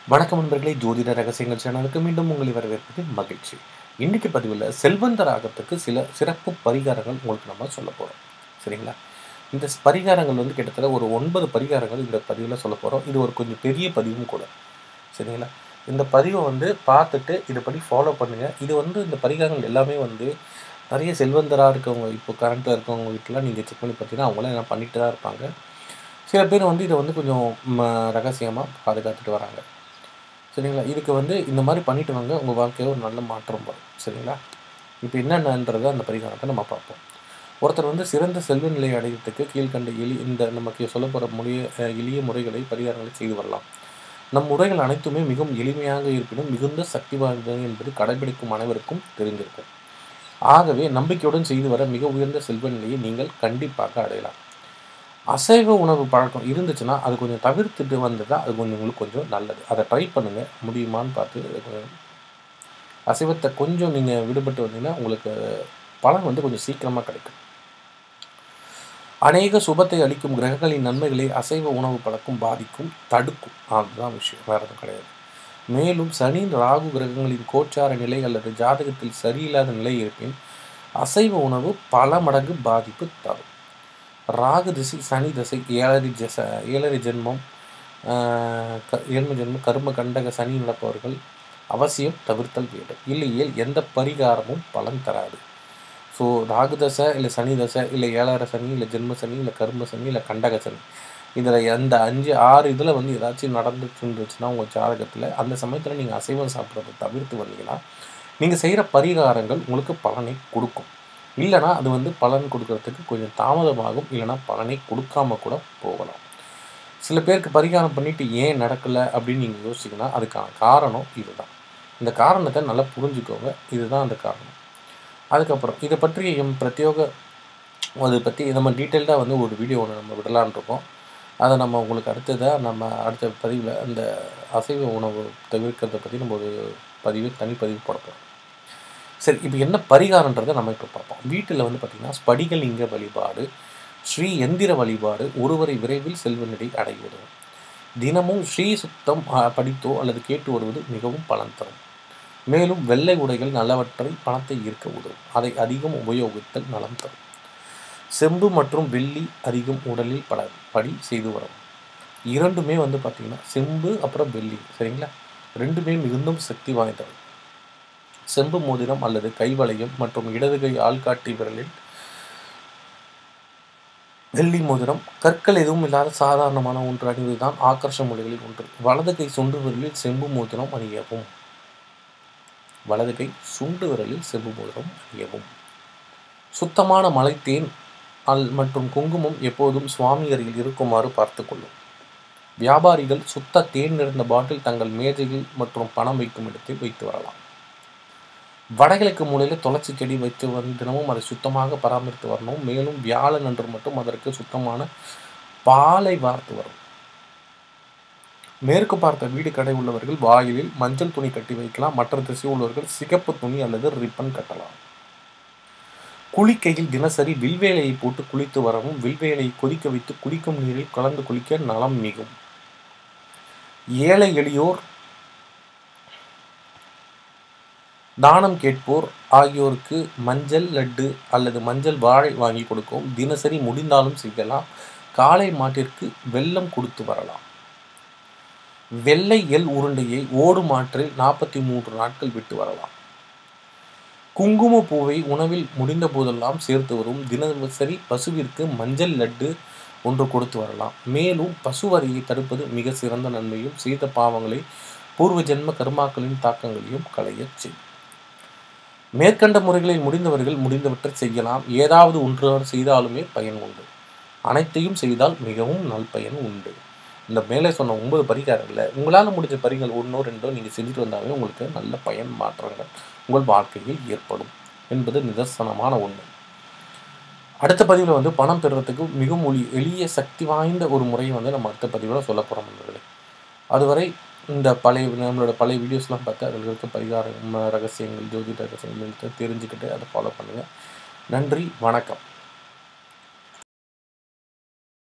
வணக்கம் நண்பர்களே ஜோதிட ரகசியங்கள் சேனலுக்கு மீண்டும் உங்களை வரவேற்பது மகிழ்ச்சி இன்னைக்கு பதிவில் செல்வந்தராகத்துக்கு சில சிறப்பு பரிகாரங்கள் உங்களுக்கு நம்ம சொல்ல போகிறோம் சரிங்களா இந்த பரிகாரங்கள் வந்து கிட்டத்தட்ட ஒரு ஒன்பது பரிகாரங்கள் இந்த பதிவில் சொல்ல போகிறோம் இது ஒரு கொஞ்சம் பெரிய பதிவும் கூட சரிங்களா இந்த பதிவை வந்து பார்த்துட்டு இதைப்படி ஃபாலோ பண்ணுங்கள் இது வந்து இந்த பரிகாரங்கள் எல்லாமே வந்து நிறைய செல்வந்தராக இருக்கவங்க இப்போ கரண்ட்டில் இருக்கவங்க வீட்டில் நீங்கள் செக் பண்ணி பார்த்தீங்கன்னா அவங்களாம் என்ன பண்ணிட்டு தான் இருப்பாங்க சில பேர் வந்து இதை வந்து கொஞ்சம் ரகசியமாக பாதுகாத்துட்டு வராங்க சரிங்களா இதுக்கு வந்து இந்த மாதிரி பண்ணிட்டு வாங்க உங்கள் வாழ்க்கையில் ஒரு நல்ல மாற்றம் வரும் சரிங்களா இப்போ என்னென்னன்றதை அந்த பரிகாரத்தை நம்ம பார்ப்போம் ஒருத்தர் வந்து சிறந்த செல்வ நிலையை அடையிறதுக்கு கீழ்கண்ட எளி இந்த நமக்கு சொல்ல போகிற முறைய அஹ், எளிய முறைகளை பரிகாரங்களை செய்து வரலாம் நம் முறைகள் அனைத்துமே மிகவும் எளிமையாக இருப்பினும் மிகுந்த சக்தி வாய்ந்தது என்பது கடைபிடிக்கும் அனைவருக்கும் தெரிந்திருக்கும் ஆகவே நம்பிக்கையுடன் செய்து வர மிக உயர்ந்த செல்வ நிலையை நீங்கள் கண்டிப்பாக அடையலாம் அசைவ உணவு பழக்கம் இருந்துச்சுன்னா அது கொஞ்சம் தவிர்த்துட்டு வந்ததா அது கொஞ்சம் உங்களுக்கு கொஞ்சம் நல்லது அதை ட்ரை பண்ணுங்கள் முடியுமான்னு பார்த்து அது கொஞ்சம் அசைவத்தை கொஞ்சம் நீங்கள் விடுபட்டு வந்தீங்கன்னா உங்களுக்கு பலன் வந்து கொஞ்சம் சீக்கிரமாக கிடைக்கும் அநேக சுபத்தை அளிக்கும் கிரகங்களின் நன்மைகளை அசைவ உணவு பழக்கம் பாதிக்கும் தடுக்கும் அதுதான் விஷயம் வேறு எதுவும் கிடையாது மேலும் சனி ராகு கிரகங்களின் கோச்சார நிலை அல்லது ஜாதகத்தில் சரியில்லாத நிலை இருப்பின் அசைவ உணவு பல மடங்கு பாதிப்பு தரும் ராகு திசை சனி திசை ஏழரை ஜச ஏழரை ஜென்மம் ஆஹ் க- ஏழ்மை ஜென்மம் கர்ம கண்டக சனி நடப்பவர்கள் அவசியம் தவிர்த்தல் வேண்டும் இல்லையேல் எந்த பரிகாரமும் பலன் தராது ஸோ ராகு தசை இல்லை சனி தசை இல்லை ஏழரை சனி இல்லை ஜென்ம சனி இல்லை கர்ம சனி இல்லை கண்டக சனி இதில் எந்த அஞ்சு ஆறு இதில் வந்து ஏதாச்சும் நடந்துட்டு இருந்துச்சுன்னா உங்கள் ஜாதகத்தில் அந்த சமயத்தில் நீங்கள் அசைவம் சாப்பிட்றத தவிர்த்து வந்தீங்கன்னா நீங்கள் செய்கிற பரிகாரங்கள் உங்களுக்கு பலனை கொடுக்கும் இல்லைனா அது வந்து பலன் கொடுக்கறதுக்கு கொஞ்சம் தாமதமாகும் இல்லைனா பலனை கொடுக்காம கூட போகலாம் சில பேருக்கு பரிகாரம் பண்ணிட்டு ஏன் நடக்கலை அப்படின்னு நீங்கள் யோசிச்சிங்கன்னா அதுக்கான காரணம் இதுதான் இந்த காரணத்தை நல்லா புரிஞ்சுக்கோங்க இதுதான் அந்த காரணம் அதுக்கப்புறம் இதை பற்றி எம் பிரத்யோக அதை பற்றி நம்ம டீட்டெயில்டாக வந்து ஒரு வீடியோ ஒன்று நம்ம விடலான்னு இருக்கோம் அதை நம்ம உங்களுக்கு அடுத்ததாக நம்ம அடுத்த பதிவில் அந்த அசைவ உணவு தவிர்க்கிறத பற்றி நம்ம ஒரு பதிவு தனி பதிவு போட போகிறோம் சரி இப்போ என்ன பரிகாரன்றதை நம்ம இப்போ பார்ப்போம் வீட்டில் வந்து பார்த்திங்கன்னா ஸ்படிகலிங்க வழிபாடு ஸ்ரீ எந்திர வழிபாடு ஒருவரை விரைவில் செல்வநிலை அடைவது தினமும் ஸ்ரீ சுத்தம் ஆ, படித்தோ அல்லது கேட்டு வருவது மிகவும் பலன் தரும் மேலும் வெள்ளை உடைகள் நல்லவற்றை பணத்தை ஈர்க்க உதவும் அதை அதிகம் உபயோகித்தல் நலம் தரும் செம்பு மற்றும் வெள்ளி அதிகம் உடலில் பட படி செய்து வரும் இரண்டுமே வந்து பார்த்திங்கன்னா செம்பு அப்புறம் வெள்ளி சரிங்களா ரெண்டுமே மிகுந்த சக்தி வாய்ந்தவை செம்பு மோதிரம் அல்லது கைவளையம் மற்றும் இடது கை ஆள்காட்டி விரலில் வெள்ளி மோதிரம் கற்கள் எதுவும் இல்லாத சாதாரணமான ஒன்று அணிவதுதான் ஆக்கர்ஷ மொழிகளில் ஒன்று வலது கை சுண்டு விரலில் செம்பு மோதிரம் அணியவும் வலது கை சுண்டு விரலில் செம்பு மோதிரம் அணியவும் சுத்தமான மலை தேன் அல் மற்றும் குங்குமம் எப்போதும் சுவாமி அருகில் இருக்குமாறு பார்த்து கொள்ளும் வியாபாரிகள் சுத்த தேன் நிறைந்த பாட்டில் தங்கள் மேஜையில் மற்றும் பணம் வைக்கும் இடத்தில் வைத்து வரலாம் வடகிழக்கு மூலையில் துளசி செடி வைத்து வந்து தினமும் அதை சுத்தமாக பராமரித்து வரணும் மேலும் வியாழன் அன்று மட்டும் அதற்கு சுத்தமான பாலை வார்த்து வரும் மேற்கு பார்த்த வீடு கடை உள்ளவர்கள் வாயிலில் மஞ்சள் துணி கட்டி வைக்கலாம் மற்ற திசை உள்ளவர்கள் சிகப்பு துணி அல்லது ரிப்பன் கட்டலாம் குளிக்கையில் தினசரி வில்வேலையை போட்டு குளித்து வரவும் வில்வேலையை கொதிக்க வைத்து குளிக்கும் நீரில் கலந்து குளிக்க நலம் மிகும் ஏழை எளியோர் தானம் கேட்போர் ஆகியோருக்கு மஞ்சள் லட்டு அல்லது மஞ்சள் வாழை வாங்கி கொடுக்கவும் தினசரி முடிந்தாலும் செய்யலாம் காளை மாட்டிற்கு வெல்லம் கொடுத்து வரலாம் வெள்ளை எள் உருண்டையை ஓடு மாற்றில் நாற்பத்தி மூன்று நாட்கள் விட்டு வரலாம் குங்கும பூவை உணவில் முடிந்த போதெல்லாம் சேர்த்து வரும் தினசரி பசுவிற்கு மஞ்சள் லட்டு ஒன்று கொடுத்து வரலாம் மேலும் பசுவரையை தடுப்பது மிக சிறந்த நன்மையும் செய்த பாவங்களை பூர்வ ஜென்ம கர்மாக்களின் தாக்கங்களையும் களையச் செய்யும் மேற்கண்ட முறைகளில் முடிந்தவர்கள் முடிந்தவற்றை செய்யலாம் ஏதாவது ஒன்று செய்தாலுமே பயன் உண்டு அனைத்தையும் செய்தால் மிகவும் நல்பயன் உண்டு இந்த மேலே சொன்ன ஒன்பது பரிகாரங்களில் உங்களால் முடிஞ்ச பரிகள் ஒன்றோ ரெண்டோ நீங்கள் செஞ்சுட்டு வந்தாவே உங்களுக்கு நல்ல பயன் மாற்றங்கள் உங்கள் வாழ்க்கையில் ஏற்படும் என்பது நிதர்சனமான உண்மை அடுத்த பதிவில் வந்து பணம் பெறுறதுக்கு மிகவும் ஒளி எளிய சக்தி வாய்ந்த ஒரு முறையை வந்து நம்ம அடுத்த பதிவில் சொல்ல போகிறோம் நண்பர்களே அதுவரை இந்த பழைய நம்மளோட பழைய வீடியோஸ்லாம் பார்த்து அதில் இருக்க பரிகாரம் ரகசியங்கள் ஜோதிட ரகசியங்கள் தெரிஞ்சுக்கிட்டு அதை ஃபாலோ பண்ணுங்கள் நன்றி வணக்கம்